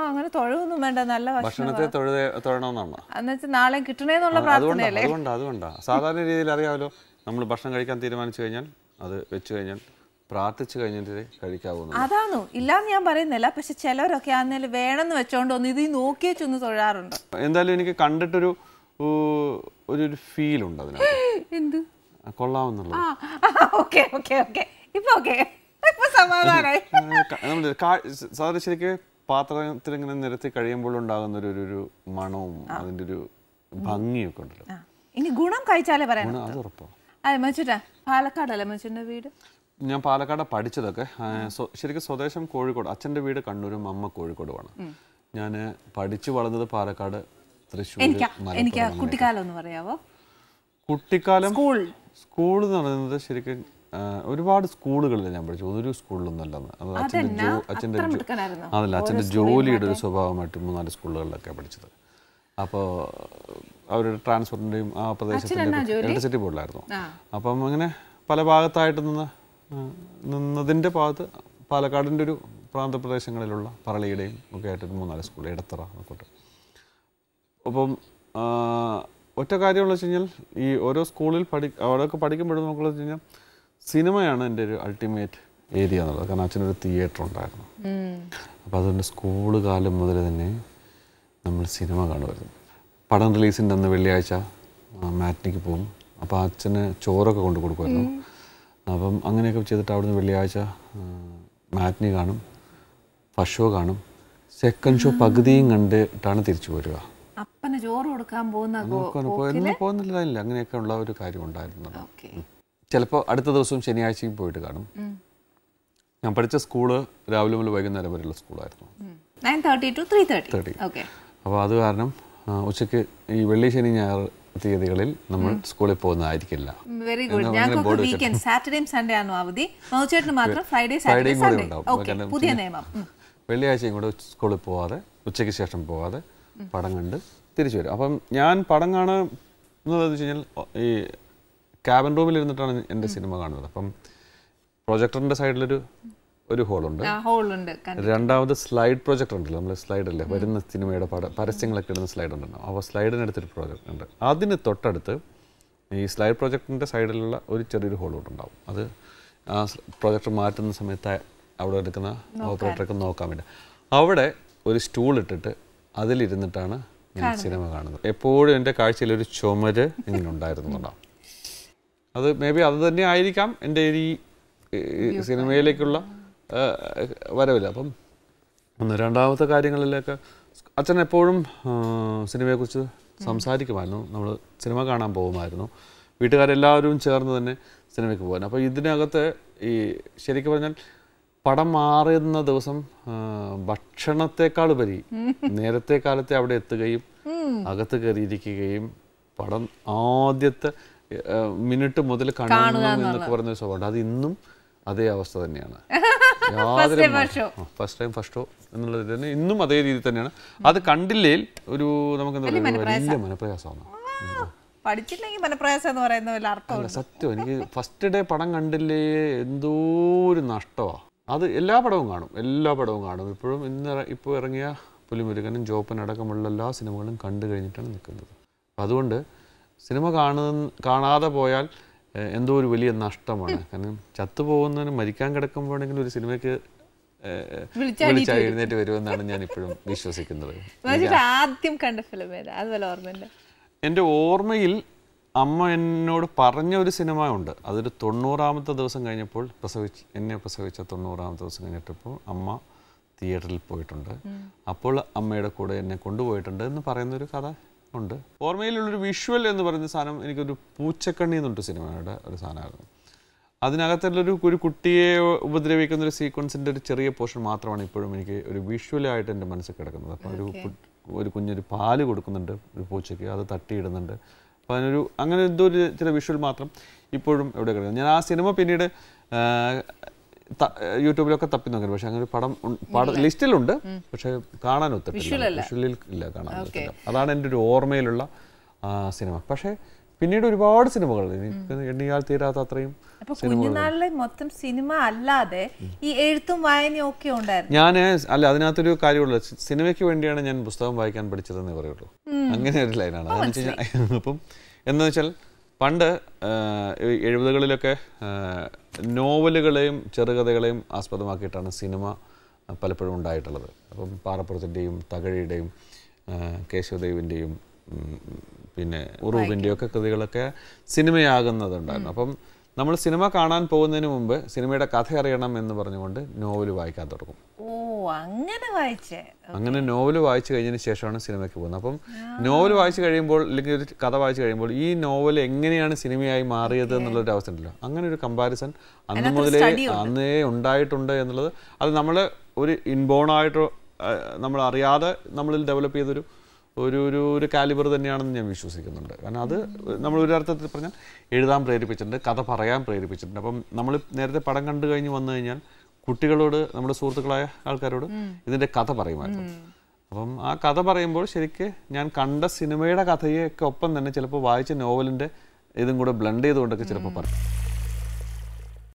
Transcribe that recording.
അങ്ങനെ തൊഴൊന്നും വേണ്ട നല്ല ഭക്ഷണം ഭക്ഷണത്തെ തൊഴുത തൊഴണമെന്നാണ് എന്നുവെച്ചാൽ നാളെ കിട്ടണേന്നുള്ള അതുകൊണ്ടാ പ്രാർത്ഥനയല്ലേ അതുകൊണ്ടാ അതുകൊണ്ടാ സാധാരണ രീതിയിൽ അറിയാമല്ലോ നമ്മൾ ഭക്ഷണം കഴിക്കാൻ തീരുമാനിച്ചു കഴിഞ്ഞാൽ അത് വെച്ച് കഴിഞ്ഞാൽ പ്രാർത്ഥിച്ചു കഴിഞ്ഞിട്ട് കഴിക്കാവുന്നു അതാണോ ഇല്ലാന്ന് ഞാൻ പറയുന്നില്ല പക്ഷെ ചിലരൊക്കെ ആന്നേലും വേണമെന്ന് വെച്ചോണ്ട് ഒന്ന് ഇത് നോക്കിയേ ചെന്ന് തൊഴാറുണ്ട് എന്തായാലും എനിക്ക് കണ്ടിട്ടൊരു ഊ, ഒരു ഒരു ഫീൽ ഉണ്ട് അതിനകത്ത് എന്ത് ആ, കൊള്ളാമെന്നുള്ളത് ആ ഓക്കെ ഓക്കെ ഓക്കെ ഇപ്പൊ ഓക്കെ ഇപ്പൊ സമാധാനായി നമ്മൾ സാധാരണ ശരിക്കും പാത്രത്തിൽ ഇങ്ങനെ നിരത്തി കഴിയുമ്പോൾ ഉണ്ടാകുന്ന ഒരു ഒരു- ഒരു മണവും അതിൻ്റെ ഒരു ഭംഗിയൊക്കെ ഉണ്ടല്ലോ ആ, ഇനി ഗുണം കഴിച്ചാലേ പറയാം ഗുണം അത് ഉറപ്പാണ് അതെ മച്ചുട്ടാ പാലക്കാടല്ലേ മച്ചുന്റെ വീട് ഞാൻ പാലക്കാട് പഠിച്ചതൊക്കെ ആ, സ്വ- ശരിക്കും സ്വദേശം കോഴിക്കോട് അച്ഛൻ്റെ വീട് കണ്ണൂരും അമ്മ കോഴിക്കോടുമാണ് ഞാൻ പഠിച്ചു വളർന്നത് പാലക്കാട് തൃശ്ശൂർ എനിക്ക് എനിക്ക് ആ മലപ്പുറം കുട്ടിക്കാലം ഒന്ന് പറയാവോ കുട്ടിക്കാലം സ്കൂൾ സ്കൂൾ എന്ന് പറയുന്നത് ശരിക്കും ആ, ഒരുപാട് സ്കൂളുകളിൽ ഞാൻ പഠിച്ചു ഒരു സ്കൂളിലൊന്നും അല്ലെന്ന് അത് അച്ഛൻ്റെ ജോ അച്ഛൻ്റെ അത്ര ജോ- മിടുക്കനായിരുന്നോ? അതല്ല അച്ഛൻ്റെ ജോലിയുടെ ഒരു സ്വഭാവമായിട്ട് മൂന്നാല് സ്കൂളുകളിലൊക്കെ പഠിച്ചത് അപ്പോൾ അവരുടെ ട്രാൻസ്പോർട്ടിൻ്റെയും ആ പ്രദേശത്തിൻ്റെ ഇലക്ട്രിസിറ്റി ബോർഡിലായിരുന്നു ആ. അപ്പം അങ്ങനെ പല ഭാഗത്തായിട്ട് നിന്ന് ആ, നിന്നതിൻ്റെ ഭാഗത്ത് പാലക്കാടിൻ്റെ ഒരു പ്രാന്തപ്രദേശങ്ങളിലുള്ള പറളിയുടെയും ഒക്കെ ആയിട്ട് ഒരു മൂന്നാല് സ്കൂൾ ഇടത്തറ എന്നൊക്കെ അപ്പം ആ, ഒറ്റ കാര്യമുള്ള വെച്ച് കഴിഞ്ഞാൽ ഈ ഓരോ സ്കൂളിൽ പഠി അവിടെയൊക്കെ പഠിക്കുമ്പോഴും നമുക്കുള്ള വെച്ച് കഴിഞ്ഞാൽ സിനിമയാണ് എൻ്റെ ഒരു അൾട്ടിമേറ്റ് ഏരിയ എന്നുള്ളത് കാരണം അച്ഛനൊരു തിയേറ്റർ ഉണ്ടായിരുന്നു അപ്പോൾ അതുകൊണ്ട് സ്കൂൾ കാലം മുതൽ തന്നെ നമ്മൾ സിനിമ കാണുമായിരുന്നു പടം റിലീസിൻ്റെ അന്ന് വെള്ളിയാഴ്ച മാറ്റിനിക്ക് പോകും അപ്പോൾ അച്ഛന് ചോറൊക്കെ കൊണ്ട് കൊടുക്കുമായിരുന്നു അപ്പം അങ്ങനെയൊക്കെ ചെയ്തിട്ട് അവിടുന്ന് വെള്ളിയാഴ്ച മാറ്റിനി കാണും ഫസ്റ്റ് ഷോ കാണും സെക്കൻഡ് ഷോ പകുതിയും കണ്ടിട്ടാണ് തിരിച്ചു വരിക അപ്പന് ചോറ് കൊടുക്കാൻ പോകുന്ന ഗോ- നോക്കാൻ പോയെന്ന് പോകുന്നില്ല അങ്ങനെയൊക്കെ ഉള്ള ഒരു കാര്യം ഉണ്ടായിരുന്നു ഓക്കെ ചിലപ്പോൾ അടുത്ത ദിവസവും ശനിയാഴ്ചയും പോയിട്ട് കാണും ഞാൻ പഠിച്ച സ്കൂള് രാവിലെ മുതൽ വൈകുന്നേരം വരെയുള്ള സ്കൂളായിരുന്നു nine thirty to three thirty 30. Okay അപ്പോൾ അത് കാരണം ആ, ഉച്ചയ്ക്ക് ഈ വെള്ളി ശനി ഞായർ തീയതികളിൽ നമ്മൾ സ്കൂളിൽ പോകുന്നതായിരിക്കില്ല വെരി ഗുഡ് ഞങ്ങൾക്ക് വീക്കെൻഡ് സാറ്റർഡേയും സൺഡേ ആണോ അവധി നോച്ചേട്ടിന് മാത്രം ഫ്രൈഡേ സാറ്റർഡേ ഫ്രൈഡേയും കൂടെ സൺഡേ ഉണ്ടാവും ഓക്കെ കാരണം പുതിയ നിയമം ഉം. വെള്ളിയാഴ്ചയും കൂടെ സ്കൂളിൽ പോവാതെ ഉച്ചയ്ക്ക് ശേഷം പോവാതെ പടം കണ്ട് തിരിച്ചു വരും അപ്പം ഞാൻ പടം കാണുക എന്നുള്ളത് വെച്ച് കഴിഞ്ഞാൽ ഈ ക്യാബിൻ റൂമിൽ ഇരുന്നിട്ടാണ് എൻ്റെ സിനിമ കാണുന്നത് അപ്പം പ്രൊജക്ടറിൻ്റെ സൈഡിലൊരു ഒരു ഹോളുണ്ട് ആ ഹോളുണ്ട് രണ്ടാമത് സ്ലൈഡ് പ്രൊജക്ടർ ഉണ്ടല്ലോ നമ്മൾ സ്ലൈഡ് അല്ലേ വരുന്ന സിനിമയുടെ പട പരസ്യങ്ങളൊക്കെ ഇടുന്ന സ്ലൈഡ് ഉണ്ടല്ലോ അപ്പോൾ സ്ലൈഡിനടുത്തൊരു പ്രൊജക്ട് ഉണ്ട് അതിന് തൊട്ടടുത്ത് ഈ സ്ലൈഡ് പ്രൊജക്ടറിൻ്റെ സൈഡിലുള്ള ഒരു ചെറിയൊരു ഹോൾ കൂടെ ഉണ്ടാവും അത് ആ പ്രൊജക്ടർ മാറ്റുന്ന സമയത്ത് അവിടെ എടുക്കുന്ന ഓപ്പറേറ്ററൊക്കെ നോക്കാൻ വേണ്ടി അവിടെ ഒരു സ്റ്റൂൾ ഇട്ടിട്ട് അതിലിരുന്നിട്ടാണ് ഞാൻ സിനിമ കാണുന്നത് എപ്പോഴും എൻ്റെ കാഴ്ചയിൽ ഒരു ചുമര് ഇങ്ങനെ ഉണ്ടായിരുന്നുണ്ടാവും അത് മേ ബി അത് തന്നെ ആയിരിക്കാം എൻ്റെ ഈ ഈ സിനിമയിലേക്കുള്ള ആ, വരവില്ല അപ്പം ഒന്ന് രണ്ടാമത്തെ കാര്യങ്ങളിലൊക്കെ അച്ഛൻ എപ്പോഴും ആ, സിനിമയെക്കുറിച്ച് സംസാരിക്കുമായിരുന്നു നമ്മൾ സിനിമ കാണാൻ പോകുമായിരുന്നു വീട്ടുകാരെല്ലാവരും ചേർന്ന് തന്നെ സിനിമയ്ക്ക് പോകാൻ അപ്പോൾ ഇതിനകത്ത് ഈ ശരിക്കും പറഞ്ഞാൽ പടം മാറുന്ന ദിവസം ആ, ഭക്ഷണത്തെക്കാളുപരി നേരത്തെ കാലത്തെ അവിടെ എത്തുകയും അകത്ത് കയറിയിരിക്കുകയും പടം ആദ്യത്തെ ആ, മിനിറ്റ് മുതൽ കാണണം എന്നൊക്കെ പറയുന്ന ഒരു സ്വഭാവമുണ്ട് അത് ഇന്നും അതേ അവസ്ഥ തന്നെയാണ് യാതൊരു ഫസ്റ്റ് ടൈം ഫസ്റ്റ് ഷോ എന്നുള്ളത് തന്നെ ഇന്നും അതേ രീതി തന്നെയാണ് അത് കണ്ടില്ലേൽ ഒരു നമുക്ക് എന്താ പറയുക വലിയ മനപ്രയാസമാണ് പഠിച്ചില്ലെങ്കിൽ മനപ്രയാസം എന്ന് പറയുന്ന വല്ല അർത്ഥം അല്ല സത്യം എനിക്ക് ഫസ്റ്റ് ഡേ പടം കണ്ടില്ലേ എന്തോ ഒരു നഷ്ടമാണ് അത് എല്ലാ പടവും കാണും എല്ലാ പടവും കാണും ഇപ്പോഴും ഇന്ന് ഇറ- ഇപ്പോൾ ഇറങ്ങിയ പുലിമുരുകനും ജോപ്പൻ അടക്കമുള്ള എല്ലാ സിനിമകളും കണ്ടു കഴിഞ്ഞിട്ടാണ് നിൽക്കുന്നത് അതുകൊണ്ട് സിനിമ കാണുന്ന കാണാതെ പോയാൽ ഏഹ്, എന്തോ ഒരു വലിയ നഷ്ടമാണ് കാരണം ചത്തുപോകുന്നതിന് മരിക്കാൻ കിടക്കുമ്പോഴെങ്കിലും ഒരു സിനിമയ്ക്ക് ഏഹ്, വിളിച്ചാൽ എഴുന്നേറ്റ് വരുമെന്നാണ് ഞാൻ ഇപ്പോഴും വിശ്വസിക്കുന്നത് എന്നുവെച്ചിട്ട് ആദ്യം കണ്ട ഫിലിം ഏതാ അതുപോലെ ഓർമ്മയുണ്ട് എൻ്റെ ഓർമ്മയിൽ അമ്മ എന്നോട് പറഞ്ഞ ഒരു സിനിമ ഉണ്ട് അതൊരു തൊണ്ണൂറാമത്തെ ദിവസം കഴിഞ്ഞപ്പോൾ പ്രസവിച്ച് എന്നെ പ്രസവിച്ച തൊണ്ണൂറാമത്തെ ദിവസം കഴിഞ്ഞിട്ടപ്പോൾ അമ്മ തിയേറ്ററിൽ പോയിട്ടുണ്ട് അപ്പോൾ അമ്മയുടെ കൂടെ എന്നെ കൊണ്ടുപോയിട്ടുണ്ട് എന്ന് പറയുന്നൊരു കഥ ഉണ്ട് ഓർമ്മയിലുള്ളൊരു വിഷ്വൽ എന്ന് പറയുന്ന സാധനം എനിക്കൊരു പൂച്ചക്കണ്ണി എന്നുണ്ട് സിനിമയുടെ ഒരു സാധനമായിരുന്നു അതിനകത്തുള്ളൊരു ഒരു കുട്ടിയെ ഉപദ്രവിക്കുന്ന ഒരു സീക്വൻസിൻ്റെ ഒരു ചെറിയ പോർഷൻ മാത്രമാണ് ഇപ്പോഴും എനിക്ക് ഒരു വിഷ്വലായിട്ട് എൻ്റെ മനസ്സിൽ കിടക്കുന്നത് അപ്പോൾ ഒരു കു- ഒരു കുഞ്ഞൊരു പാല് കൊടുക്കുന്നുണ്ട് ഒരു പൂച്ചയ്ക്ക് അത് തട്ടിയിടുന്നുണ്ട് അപ്പോൾ അതിനൊരു അങ്ങനെ എന്തോ ഒരു ചില വിഷ്വൽ മാത്രം ഇപ്പോഴും എവിടെ കിടക്കുന്നത് ഞാൻ ആ സിനിമ പിന്നീട് ആ, ത- യൂട്യൂബിലൊക്കെ തപ്പി നോക്കി പക്ഷെ അങ്ങനെ ഒരു പടം ഉൺ- പടം ലിസ്റ്റിലുണ്ട് പക്ഷെ കാണാൻ ഒത്തിട്ടില്ല വിഷ്വലിൽ ഇല്ല കാണാൻ ഒത്തില്ല അതാണ് എൻ്റെ ഒരു ഓർമ്മയിലുള്ള ആ, സിനിമ പക്ഷേ പിന്നീട് ഒരുപാട് സിനിമകൾ എനിക്ക് എണ്ണിയാൽ തീരാത്ത അത്രയും അപ്പൊ കുഞ്ഞുനാളിലെ മൊത്തം സിനിമ അല്ലാതെ ഈ എഴുത്തും വായനയും ഒക്കെ ഉണ്ടായിരുന്നു ഞാൻ അല്ല അതിനകത്തൊരു കാര്യമുള്ളൂ സി- സിനിമയ്ക്ക് വേണ്ടിയാണ് ഞാൻ പുസ്തകം വായിക്കാൻ പഠിച്ചതെന്നേ പറയുള്ളൂ അങ്ങനെ ഒരു ലൈനാണ് അതെന്ന് വെച്ച് കഴിഞ്ഞാൽ അപ്പം എന്താ വെച്ചാൽ പണ്ട് ആ, ഈ എഴുപതുകളിലൊക്കെ ആ, നോവലുകളെയും ചെറുകഥകളെയും ആസ്പദമാക്കിയിട്ടാണ് സിനിമ പലപ്പോഴും ഉണ്ടായിട്ടുള്ളത് അപ്പം പാറപ്പുറത്തിൻ്റെയും തകഴിയുടെയും ആ, കേശവദേവിൻ്റെയും ഉം, പിന്നെ ഉറൂബിൻ്റെയും ഒക്കെ കൃതികളൊക്കെ സിനിമയാകുന്നതുണ്ടായിരുന്നു അപ്പം നമ്മൾ സിനിമ കാണാൻ പോകുന്നതിന് മുമ്പ് സിനിമയുടെ കഥ അറിയണം എന്ന് പറഞ്ഞുകൊണ്ട് നോവൽ വായിക്കാൻ തുടങ്ങും ഓ അങ്ങനെ വായിച്ചേ അങ്ങനെ നോവൽ വായിച്ചു കഴിഞ്ഞതിന് ശേഷമാണ് സിനിമയ്ക്ക് പോകുന്നത് അപ്പം നോവൽ വായിച്ചു കഴിയുമ്പോൾ അല്ലെങ്കിൽ ഒരു കഥ വായിച്ചു കഴിയുമ്പോൾ ഈ നോവൽ എങ്ങനെയാണ് സിനിമയായി മാറിയത് എന്നുള്ളൊരു അവസ്ഥ ഉണ്ടല്ലോ അങ്ങനെ ഒരു കമ്പാരിസൺ അന്ന് മുതലേ അന്നേ ഉണ്ടായിട്ടുണ്ട് എന്നുള്ളത് അത് നമ്മൾ ഒരു ഇൻബോണായിട്ടോ നമ്മൾ അറിയാതെ നമ്മളിൽ ഡെവലപ്പ് ചെയ്തൊരു ഒരു ഒരു ഒരു കാലിബർ തന്നെയാണെന്ന് ഞാൻ വിശ്വസിക്കുന്നുണ്ട് കാരണം അത് നമ്മൾ ഒരു അർത്ഥത്തിൽ പറഞ്ഞാൽ എഴുതാൻ പ്രേരിപ്പിച്ചിട്ടുണ്ട് കഥ പറയാൻ പ്രേരിപ്പിച്ചിട്ടുണ്ട് അപ്പം നമ്മൾ നേരത്തെ പടം കണ്ടു കഴിഞ്ഞ് വന്നു കഴിഞ്ഞാൽ കുട്ടികളോട് നമ്മുടെ സുഹൃത്തുക്കളായ ആൾക്കാരോട് ഇതിൻ്റെ കഥ പറയുമായിരുന്നു അപ്പം ആ കഥ പറയുമ്പോൾ ശരിക്ക് ഞാൻ കണ്ട സിനിമയുടെ കഥയൊക്കെ ഒപ്പം തന്നെ ചിലപ്പോൾ വായിച്ച നോവലിൻ്റെ ഇതും കൂടെ ബ്ലെൻഡ് ചെയ്തുകൊണ്ടൊക്കെ ചിലപ്പോൾ പറയും